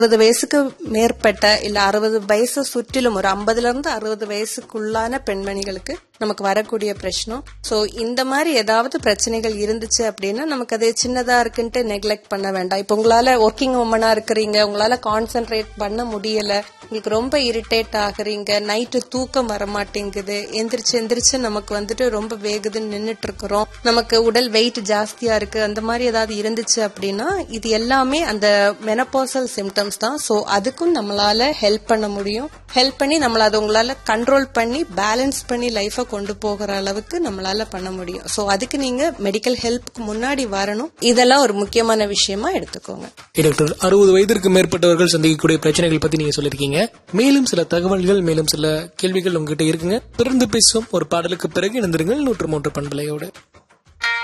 அறுபது வயசுக்கு மேற்பட்ட இல்ல அறுபது வயசு சுற்றிலும் ஒரு ஐம்பதுல இருந்து அறுபது வயசுக்குள்ளான பெண்மணிகளுக்கு நமக்கு வரக்கூடிய பிரச்சனை சோ இந்த மாதிரி ஏதாவது பிரச்சனைகள் இருந்துச்சு அப்படின்னா நமக்கு அது சின்னதா இருக்குன்ட்டு நெக்லெக்ட் பண்ண வேண்டாம் இப்போ உங்களால ஒர்க்கிங் உமனா இருக்கிறீங்க உங்களால கான்சென்ட்ரேட் பண்ண முடியல உங்களுக்கு ரொம்ப இரிட்டேட் ஆகுறீங்க நைட்டு தூக்கம் வர மாட்டேங்குது எந்திரிச்சு எந்திரிச்சு நமக்கு வந்துட்டு ரொம்ப வேகுதுன்னு நின்னுட்டு இருக்கிறோம் நமக்கு உடல் வெயிட் ஜாஸ்தியா இருக்கு அந்த மாதிரி ஏதாவது இருந்துச்சு அப்படின்னா இது எல்லாமே அந்த மெனப்போசல் சிம்டம்ஸ் தான் சோ அதுக்கும் நம்மளால ஹெல்ப் பண்ண முடியும் ஹெல்ப் பண்ணி நம்மள அதை உங்களால கண்ட்ரோல் பண்ணி பேலன்ஸ் பண்ணி லைஃபை கொண்டு போகிற அளவுக்கு நம்மளால பண்ண முடியும் சோ அதுக்கு நீங்க மெடிக்கல் ஹெல்ப்க்கு முன்னாடி வரணும் இதெல்லாம் ஒரு முக்கியமான விஷயமா எடுத்துக்கோங்க ஏ, டாக்டர் அறுபது வயதிற்கு மேற்பட்டவர்கள் சந்திக்கக்கூடிய பிரச்சனைகள் பத்தி நீங்க சொல்லிருக்கீங்க மேலும் சில தகவல்கள் மேலும் சில கேள்விகள் உங்ககிட்ட இருக்குங்க தொடர்ந்து பேசுவோம் ஒரு பாடலுக்கு பிறகு இணைந்திருங்கள் நூற்று மூன்று பண்பலையோடு